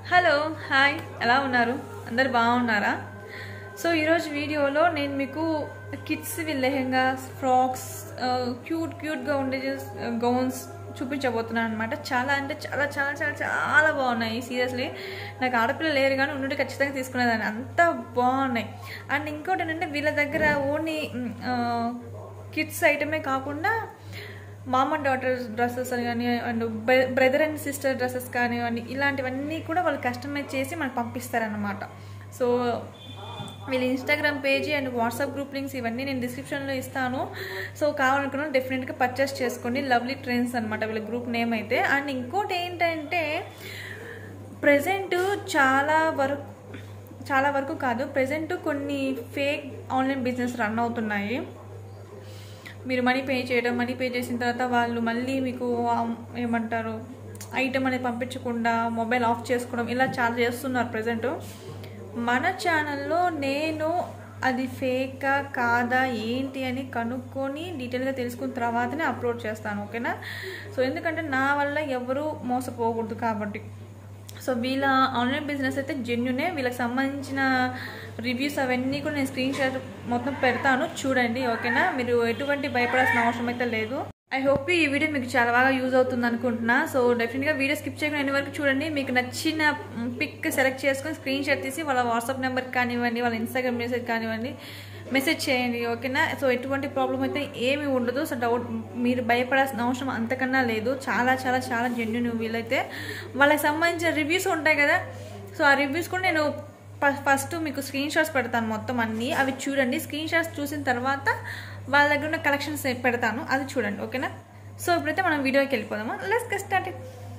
hello hi ఎలా ఉన్నారు అందరు బాగున్నారా సో ఈరోజు వీడియోలో నేను మీకు కిడ్స్ లెహెంగాస్ ఫ్రాక్స్ క్యూట్ క్యూట్గా ఉండే గౌన్స్ చూపించబోతున్నాను అనమాట చాలా అంటే చాలా చాలా చాలా చాలా బాగున్నాయి సీరియస్లీ నాకు ఆడపిల్ల లేరు కానీ ఉండి ఖచ్చితంగా తీసుకునేదాన్ని అంత బాగున్నాయి అండ్ ఇంకోటి ఏంటంటే వీళ్ళ దగ్గర ఓన్లీ కిడ్స్ ఐటమే కాకుండా మామ్ అండ్ డాటర్ డ్రెస్సెస్ అని కానీ and brother and sister dresses కానివ్వండి ఇలాంటివన్నీ కూడా వాళ్ళు కస్టమైజ్ చేసి మనకు పంపిస్తారనమాట సో వీళ్ళ Instagram page and WhatsApp group links ఇవన్నీ నేను డిస్క్రిప్షన్లో ఇస్తాను సో కావాలనుకున్న డెఫినెట్గా పర్చేస్ చేసుకోండి లవ్లీ ట్రెండ్స్ అనమాట వీళ్ళ గ్రూప్ నేమ్ అయితే అండ్ ఇంకోటి ఏంటంటే ప్రజెంట్ చాలా వరకు చాలా వరకు కాదు ప్రజెంట్ కొన్ని ఫేక్ ఆన్లైన్ బిజినెస్ రన్ అవుతున్నాయి మీరు మనీ పే చేయడం మనీ పే చేసిన తర్వాత వాళ్ళు మళ్ళీ మీకు ఆ, ఏమంటారు ఐటమ్ అనేది పంపించకుండా మొబైల్ ఆఫ్ చేసుకోవడం ఇలా చాలా చేస్తున్నారు ప్రజెంట్ మన ఛానల్లో నేను అది ఫేకా కాదా ఏంటి అని కనుక్కొని డీటెయిల్గా తెలుసుకున్న తర్వాతనే అప్లోడ్ చేస్తాను ఓకేనా సో ఎందుకంటే నా వల్ల ఎవరు మోసపోకూడదు కాబట్టి సో వీళ్ళ ఆన్లైన్ బిజినెస్ అయితే జెన్యునే వీళ్ళకి సంబంధించిన రివ్యూస్ అవన్నీ కూడా నేను స్క్రీన్ షాట్ మొత్తం పెడతాను చూడండి ఓకేనా మీరు ఎటువంటి భయపడాల్సిన అవసరం అయితే లేదు ఐ హోప్ ఈ వీడియో మీకు చాలా బాగా యూజ్ అవుతుంది అనుకుంటున్నా సో డెఫినెట్గా వీడియో స్కిప్ చేయకుండా ఎన్ని వరకు చూడండి మీకు నచ్చిన పిక్ సెలెక్ట్ చేసుకొని స్క్రీన్ షాట్ తీసి వాళ్ళ వాట్సాప్ నెంబర్కి కానివ్వండి వాళ్ళ ఇన్స్టాగ్రామ్ మెసేజ్ కానివ్వండి మెసేజ్ చేయండి ఓకేనా సో ఎటువంటి ప్రాబ్లం అయితే ఏమీ ఉండదు సో డౌట్ మీరు భయపడాల్సిన అవసరం అంతకన్నా లేదు చాలా చాలా చాలా జెన్యున్ వీలైతే వాళ్ళకి సంబంధించిన రివ్యూస్ ఉంటాయి కదా సో ఆ రివ్యూస్ కూడా నేను ఫస్ట్ మీకు స్క్రీన్ షాట్స్ పెడతాను మొత్తం అన్నీ అవి చూడండి స్క్రీన్ షాట్స్ చూసిన తర్వాత వాళ్ళ దగ్గర ఉన్న కలెక్షన్స్ పెడతాను అది చూడండి ఓకేనా సో ఇప్పుడైతే మనం వీడియోకి వెళ్ళిపోదామా లెట్స్ గెట్ స్టార్ట్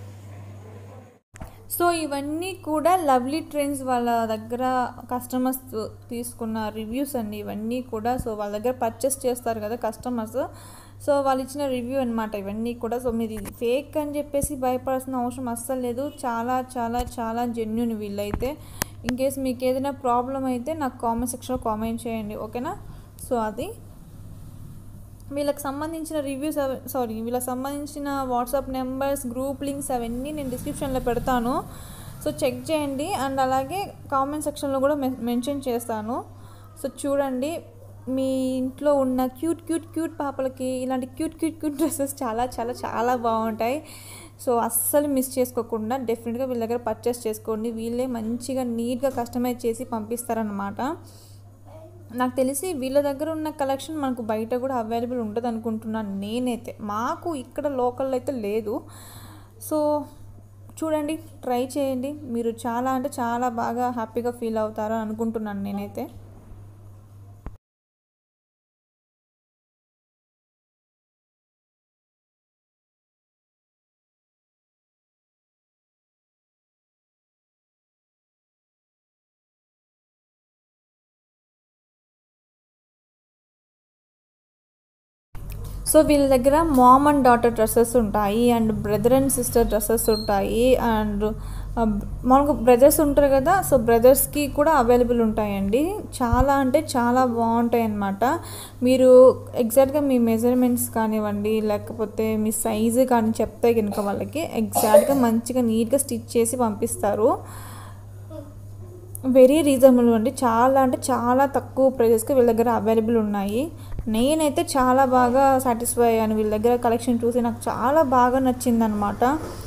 సో ఇవన్నీ కూడా లవ్లీ ట్రెండ్స్ వాళ్ళ దగ్గర కస్టమర్స్ తీసుకున్న రివ్యూస్ అండి ఇవన్నీ కూడా సో వాళ్ళ దగ్గర పర్చేస్ చేస్తారు కదా కస్టమర్స్ సో వాళ్ళు ఇచ్చిన రివ్యూ అనమాట ఇవన్నీ కూడా సో మీరు ఇది ఫేక్ అని చెప్పేసి భయపడాల్సిన అవసరం అస్సలు లేదు చాలా చాలా చాలా జెన్యున్ వీళ్ళైతే ఇన్ కేస్ మీకు ఏదైనా ప్రాబ్లం అయితే నాకు కామెంట్ సెక్షన్లో కామెంట్ చేయండి ఓకేనా సో అది వీళ్ళకి సంబంధించిన రివ్యూస్ సారీ వీళ్ళకి సంబంధించిన వాట్సాప్ నెంబర్స్ గ్రూప్ లింక్స్ అవన్నీ నేను డిస్క్రిప్షన్లో పెడతాను సో చెక్ చేయండి అండ్ అలాగే కామెంట్ సెక్షన్లో కూడా మెన్షన్ చేస్తాను సో చూడండి మీ ఇంట్లో ఉన్న క్యూట్ క్యూట్ క్యూట్ పాపలకి ఇలాంటి క్యూట్ క్యూట్ క్యూట్ డ్రెస్సెస్ చాలా చాలా చాలా బాగుంటాయి సో అస్సలు మిస్ చేసుకోకుండా డెఫినెట్గా వీళ్ళ దగ్గర పర్చేస్ చేసుకోండి వీళ్ళే మంచిగా నీట్గా కస్టమైజ్ చేసి పంపిస్తారనమాట నాకు తెలిసి వీళ్ళ దగ్గర ఉన్న కలెక్షన్ మనకు బయట కూడా అవైలబుల్ ఉంటుంది అనుకుంటున్నాను నేనైతే మాకు ఇక్కడ లోకల్ అయితే లేదు సో చూడండి ట్రై చేయండి మీరు చాలా అంటే చాలా బాగా హ్యాపీగా ఫీల్ అవుతారు అనుకుంటున్నాను నేనైతే సో వీళ్ళ దగ్గర మామ్ అండ్ డాటర్ డ్రెస్సెస్ ఉంటాయి and brother and sister dresses ఉంటాయి అండ్ మామూలుగా బ్రదర్స్ ఉంటారు కదా సో బ్రదర్స్కి కూడా అవైలబుల్ ఉంటాయండి చాలా అంటే చాలా బాగుంటాయి అన్నమాట మీరు ఎగ్జాక్ట్గా మీ మెజర్మెంట్స్ కానివ్వండి లేకపోతే మీ సైజు కానీ చెప్తే కనుక వాళ్ళకి ఎగ్జాక్ట్గా మంచిగా నీట్గా స్టిచ్ చేసి పంపిస్తారు వెరీ రీజనబుల్ అండి చాలా అంటే చాలా తక్కువ ప్రైజెస్కి వీళ్ళ దగ్గర అవైలబుల్ ఉన్నాయి నేనైతే చాలా బాగా సాటిస్ఫై అయ్యాను వీళ్ళ దగ్గర కలెక్షన్ చూసి నాకు చాలా బాగా నచ్చింది అనమాట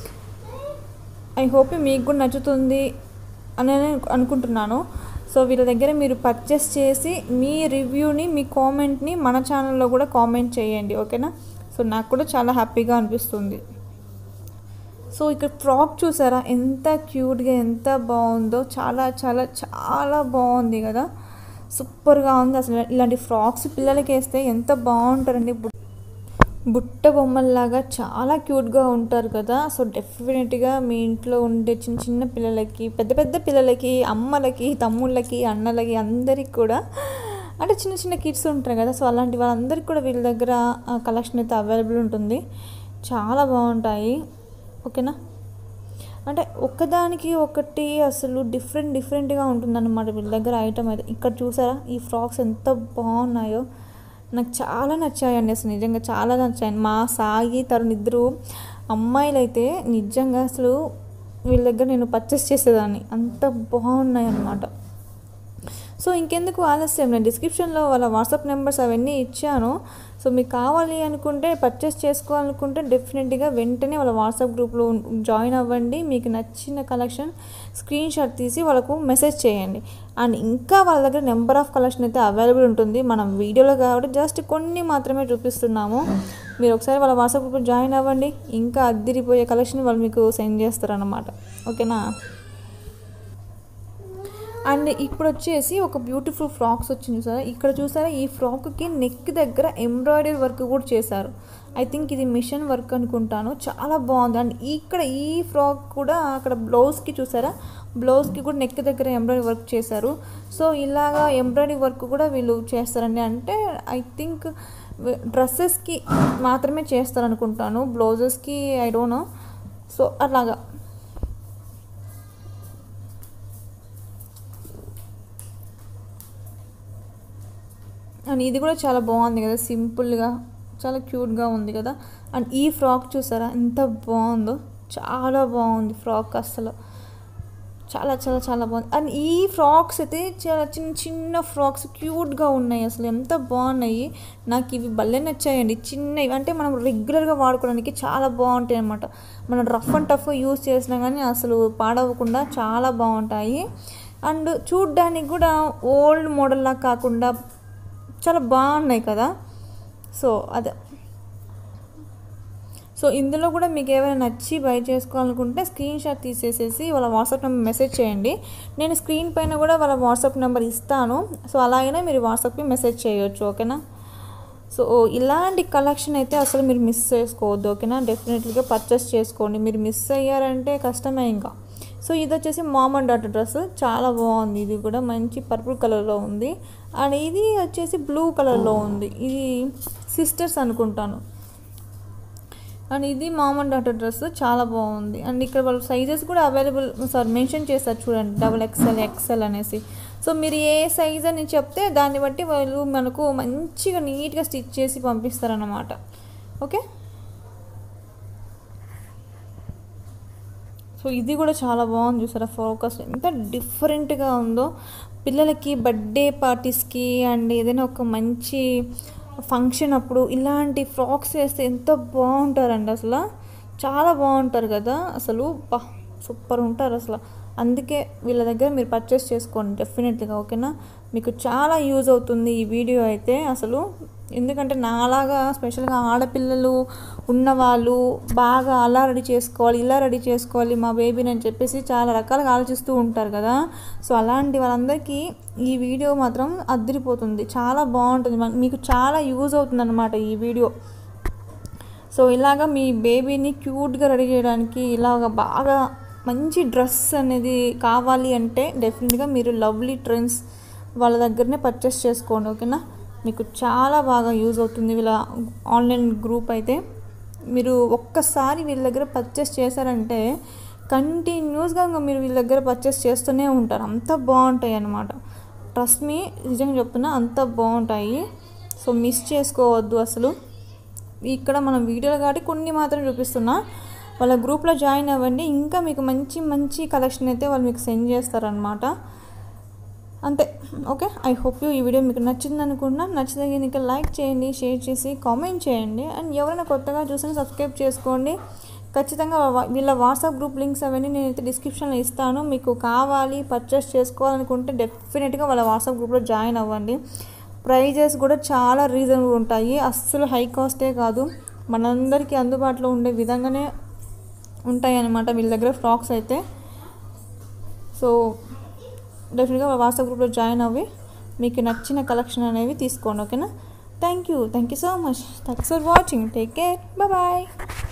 ఐ హోప్ మీకు కూడా నచ్చుతుంది అని అనుకుంటున్నాను సో వీళ్ళ దగ్గర మీరు పర్చేస్ చేసి మీ రివ్యూని మీ కామెంట్ని మన ఛానల్లో కూడా కామెంట్ చేయండి ఓకేనా సో నాకు కూడా చాలా హ్యాపీగా అనిపిస్తుంది సో ఇక్కడ ఫ్రాక్ చూసారా ఎంత క్యూట్గా ఎంత బాగుందో చాలా చాలా చాలా బాగుంది కదా సూపర్గా ఉంది అసలు ఇలాంటి ఫ్రాక్స్ పిల్లలకి వేస్తే ఎంత బాగుంటారండి బుట్ట బొమ్మల్లాగా చాలా క్యూట్గా ఉంటారు కదా సో డెఫినెట్గా మీ ఇంట్లో ఉండే చిన్న చిన్న పిల్లలకి పెద్ద పెద్ద పిల్లలకి అమ్మలకి తమ్ముళ్ళకి అన్నలకి అందరికి కూడా అంటే చిన్న చిన్న కిడ్స్ ఉంటారు కదా సో అలాంటి వాళ్ళందరికీ కూడా వీళ్ళ దగ్గర కలెక్షన్ అయితే అవైలబుల్ ఉంటుంది చాలా బాగుంటాయి ఓకేనా అంటే ఒక్కదానికి ఒకటి అసలు డిఫరెంట్ డిఫరెంట్గా ఉంటుందన్నమాట వీళ్ళ దగ్గర ఐటమ్ అయితే ఇక్కడ చూసారా ఈ ఫ్రాక్స్ ఎంత బాగున్నాయో నాకు చాలా నచ్చాయండి అసలు నిజంగా చాలా నచ్చాయి మా సాయి తరుణ్ ఇద్దరు అమ్మాయిలు అయితే నిజంగా అసలు వీళ్ళ దగ్గర నేను పర్చేస్ చేసేదాన్ని అంత బాగున్నాయి అన్నమాట సో ఇంకెందుకు ఆలస్యం నేను డిస్క్రిప్షన్లో వాళ్ళ వాట్సాప్ నెంబర్స్ అవన్నీ ఇచ్చాను సో మీకు కావాలి అనుకుంటే పర్చేస్ చేసుకోవాలనుకుంటే డెఫినెట్గా వెంటనే వాళ్ళ వాట్సాప్ గ్రూప్లో జాయిన్ అవ్వండి మీకు నచ్చిన కలెక్షన్ స్క్రీన్ షాట్ తీసి వాళ్ళకు మెసేజ్ చేయండి అండ్ ఇంకా వాళ్ళ దగ్గర నెంబర్ ఆఫ్ కలెక్షన్ అయితే అవైలబుల్ ఉంటుంది మనం వీడియోలో కాబట్టి జస్ట్ కొన్ని మాత్రమే చూపిస్తున్నాము మీరు ఒకసారి వాళ్ళ వాట్సాప్ గ్రూప్లో జాయిన్ అవ్వండి ఇంకా అద్దిరిపోయే కలెక్షన్ వాళ్ళు మీకు సెండ్ చేస్తారన్నమాట ఓకేనా అండ్ ఇప్పుడు వచ్చేసి ఒక బ్యూటిఫుల్ ఫ్రాక్స్ వచ్చింది చూసారా ఇక్కడ చూసారా ఈ ఫ్రాక్కి నెక్ దగ్గర ఎంబ్రాయిడరీ వర్క్ కూడా చేశారు ఐ థింక్ ఇది మిషన్ వర్క్ అనుకుంటాను చాలా బాగుంది అండ్ ఇక్కడ ఈ ఫ్రాక్ కూడా అక్కడ బ్లౌజ్కి చూసారా బ్లౌజ్కి కూడా నెక్ దగ్గర ఎంబ్రాయిడరీ వర్క్ చేశారు సో ఇలాగా ఎంబ్రాయిడరీ వర్క్ కూడా వీళ్ళు చేస్తారండి అంటే ఐ థింక్ డ్రెస్సెస్కి మాత్రమే చేస్తారనుకుంటాను బ్లౌజెస్కి ఐ డోంట్ నో సో అలాగా అండ్ ఇది కూడా చాలా బాగుంది కదా సింపుల్గా చాలా క్యూట్గా ఉంది కదా అండ్ ఈ ఫ్రాక్ చూసారా ఎంత బాగుందో చాలా బాగుంది ఫ్రాక్ అసలు చాలా చాలా చాలా బాగుంది అండ్ ఈ ఫ్రాక్స్ అయితే చాలా చిన్న చిన్న ఫ్రాక్స్ క్యూట్గా ఉన్నాయి అసలు ఎంత బాగున్నాయి నాకు ఇవి భలే నచ్చాయండి చిన్నవి అంటే మనం రెగ్యులర్గా వాడుకోవడానికి చాలా బాగుంటాయి అనమాట మనం రఫ్ అండ్ టఫ్ యూస్ చేసినా కానీ అసలు పాడవకుండా చాలా బాగుంటాయి అండ్ చూడ్డానికి కూడా ఓల్డ్ మోడల్లా కాకుండా చాలా బాగున్నాయి కదా సో అదే సో ఇందులో కూడా మీకు ఏమైనా నచ్చి బై చేసుకోవాలనుకుంటే స్క్రీన్ షాట్ తీసేసేసి వాళ్ళ వాట్సాప్ నెంబర్ మెసేజ్ చేయండి నేను స్క్రీన్ పైన కూడా వాళ్ళ వాట్సాప్ నెంబర్ ఇస్తాను సో అలాగైనా మీరు వాట్సాప్కి మెసేజ్ చేయొచ్చు ఓకేనా సో ఇలాంటి కలెక్షన్ అయితే అసలు మీరు మిస్ చేసుకోవద్దు ఓకేనా డెఫినెట్లీగా పర్చేస్ చేసుకోండి మీరు మిస్ అయ్యారంటే కష్టమే ఇంకా సో ఇది వచ్చేసి మామ్ అండ్ డాటర్ డ్రెస్ చాలా బాగుంది ఇది కూడా మంచి పర్పుల్ కలర్లో ఉంది అండ్ ఇది వచ్చేసి బ్లూ కలర్లో ఉంది ఇది సిస్టర్స్ అనుకుంటాను అండ్ ఇది మామ్ అండ్ డాటర్ డ్రెస్ చాలా బాగుంది అండ్ ఇక్కడ వాళ్ళు సైజెస్ కూడా అవైలబుల్ సార్ మెన్షన్ చేస్తారు చూడండి డబుల్ ఎక్స్ఎల్ ఎక్స్ఎల్ అనేసి సో మీరు ఏ సైజ్ అని చెప్తే దాన్ని బట్టి వాళ్ళు మనకు మంచిగా నీట్గా స్టిచ్ చేసి పంపిస్తారన్నమాట ఓకే సో ఇది కూడా చాలా బాగుంది చూసారా ఫోకస్ ఎంత డిఫరెంట్గా ఉందో పిల్లలకి బర్త్డే పార్టీస్కి అండ్ ఏదైనా ఒక మంచి ఫంక్షన్ అప్పుడు ఇలాంటి ఫ్రాక్స్ వేస్తే ఎంత బాగుంటారండి అసలు చాలా బాగుంటారు కదా అసలు బా సూపర్ ఉంటారు అసలు అందుకే వీళ్ళ దగ్గర మీరు పర్చేస్ చేసుకోండి డెఫినెట్లీగా ఓకేనా మీకు చాలా యూజ్ అవుతుంది ఈ వీడియో అయితే అసలు ఎందుకంటే నాలాగా స్పెషల్గా ఆడపిల్లలు ఉన్నవాళ్ళు బాగా అలా రెడీ చేసుకోవాలి ఇలా రెడీ చేసుకోవాలి మా బేబీని అని చెప్పేసి చాలా రకాలుగా ఆలోచిస్తూ ఉంటారు కదా సో అలాంటి వాళ్ళందరికీ ఈ వీడియో మాత్రం అద్దరిపోతుంది చాలా బాగుంటుంది మన- మీకు చాలా యూజ్ అవుతుంది అనమాట ఈ వీడియో సో ఇలాగ మీ బేబీని క్యూట్గా రెడీ చేయడానికి ఇలాగ బాగా మంచి డ్రెస్ అనేది కావాలి అంటే డెఫినెట్గా మీరు లవ్లీ ట్రెండ్స్ వాళ్ళ దగ్గరనే పర్చేస్ చేసుకోండి ఓకేనా మీకు చాలా బాగా యూజ్ అవుతుంది వీళ్ళ ఆన్లైన్ గ్రూప్ అయితే మీరు ఒక్కసారి వీళ్ళ దగ్గర పర్చేస్ చేశారంటే కంటిన్యూస్గా ఇంకా మీరు వీళ్ళ దగ్గర పర్చేస్ చేస్తూనే ఉంటారు అంత బాగుంటాయి అన్నమాట ట్రస్ట్ మీ నిజంగా చెప్తున్నా అంత బాగుంటాయి సో మిస్ చేసుకోవద్దు అసలు ఇక్కడ మనం వీడియోలు కాబట్టి కొన్ని మాత్రం చూపిస్తున్నా వాళ్ళ గ్రూప్లో జాయిన్ అవ్వండి ఇంకా మీకు మంచి మంచి కలెక్షన్ అయితే వాళ్ళు మీకు సెండ్ చేస్తారనమాట అంతే ఓకే ఐ హోప్ యూ ఈ వీడియో మీకు నచ్చింది అనుకున్నా నచ్చితే కనుక లైక్ చేయండి షేర్ చేసి కామెంట్ చేయండి అండ్ ఎవరైనా కొత్తగా చూసినా సబ్స్క్రైబ్ చేసుకోండి ఖచ్చితంగా వా- వీళ్ళ వాట్సాప్ గ్రూప్ లింక్స్ అవన్నీ నేనైతే డిస్క్రిప్షన్లో ఇస్తాను మీకు కావాలి పర్చేస్ చేసుకోవాలనుకుంటే డెఫినెట్గా వాళ్ళ వాట్సాప్ గ్రూప్లో జాయిన్ అవ్వండి ప్రైజెస్ కూడా చాలా రీజనబుల్ ఉంటాయి అస్సలు హై కాస్టే కాదు మనందరికీ అందుబాటులో ఉండే విధంగానే ఉంటాయి అన్నమాట వీళ్ళ దగ్గర ఫ్రాక్స్ అయితే సో డెఫినెట్గా వాట్సాప్ గ్రూప్లో జాయిన్ అవ్వి మీకు నచ్చిన కలెక్షన్ అనేవి తీసుకోండి ఓకేనా thank you thank you so much thanks for watching take care bye